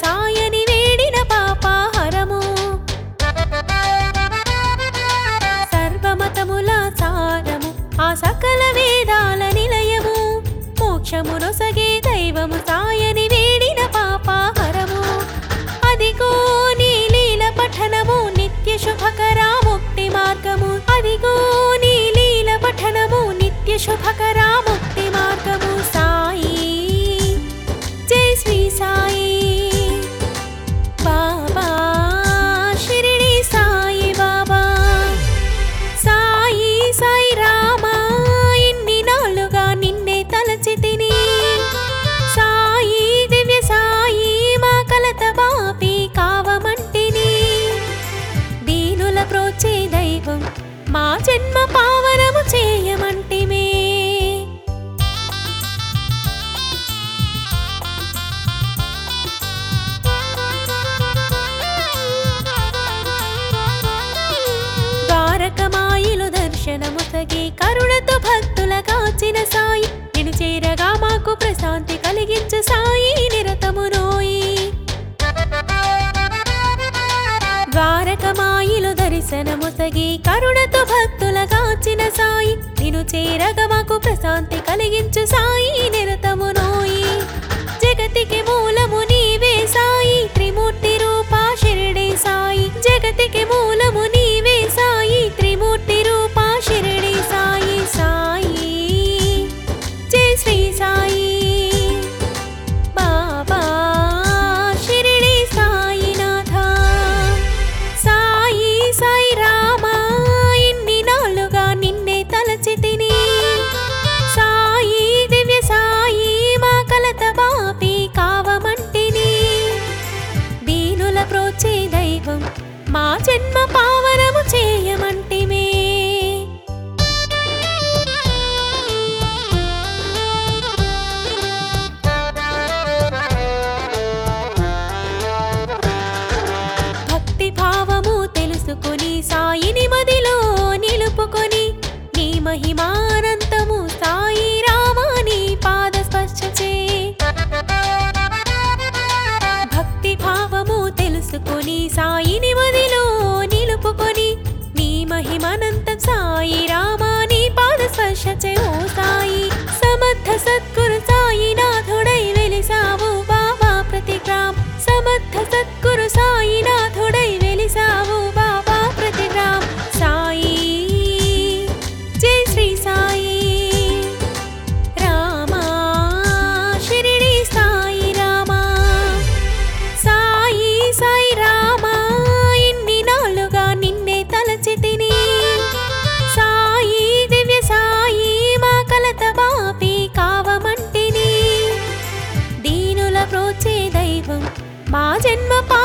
సాయని వేడిన పాపాహరము సర్వమతముల సారము ఆ సకల వేదాల నిలయము మోక్షమునొసగే దైవము సాయని వేడిన పాపాహరము అదిగో నీ లీల పఠనము నిత్య శుభకరా ముక్తి మార్గము అదిగో నీ లీల పఠనము నిత్య శుభకరా ముక్తి మార్గము సాయి జై శ్రీ సాయి బాబా షిరిడి సాయి బాబా సాయి సాయి రామా ఇన్ని నాళ్ళుగా నిన్నే తలచి తిని సాయి దివ్య సాయి మా కలత బాపి కావమంటిని దీనుల ప్రోచే దైవం మా జన్మ పావనము చేయమంటిమే ద్వారకమాయిలు దర్శనముసగి కరుణతో భక్తుల కాచిన సాయి నిన్ను చేరగా మాకు ప్రశాంతి కలిగించు సాయి నిరతము నోయి ద్వారకమాయిలు దర్శనముసగి కరుణతో భక్తుల కాచిన సాయి నిన్ను చేరగా మాకు ప్రశాంతి కలిగించు సాయి నిరతము నోయి జగతికి మూలము నీవే సాయి త్రిమూర్తి రూపా షిరిడి సాయి జగతికి మూలము నీవే సాయి త్రిమూర్తి రూపా షిరిడి సాయి సాయి జై శ్రీ సాయి బాబా షిరిడి సాయినాథ సాయి సాయి రామా ఇన్ని నాళ్ళుగా నిన్నే తలచి తిని సాయి దివ్య సాయి మా కలత బాపి కావమంటిని దీనుల ప్రోచే దైవం మా జన్మ పావనము చేయమంటిమే భక్తి భావము తెలుసుకొని సాయిని మదిలో నిలుపుకొని నీ మహిమానంతము సాయి రామాని పాద స్పర్శచే భక్తి భావము తెలుసుకొని సాయిని మదిలో నిలుపుకొని నీ మహిమానంతం సాయి రామాని పాద స్పర్శచే ఓ సాయి సమర్థ సద్గురు సాయి నాథుడై వెలిసావు బాబా ప్రతి గ్రామ్ సమర్థ సద్గురు సాయి నాథుడై వెలిసావు బాబా ప్రతి గ్రామ్ సాయి జై శ్రీ సాయి రామా షిరిడి సాయి రామా సాయి సాయి రామా ఇన్ని నాళ్ళుగా నిన్నే తలచి తిని సాయి దివ్య సాయి మా కలత బాపి కావమంటిని దీనుల ప్రోచే దైవం మా జన్మ పా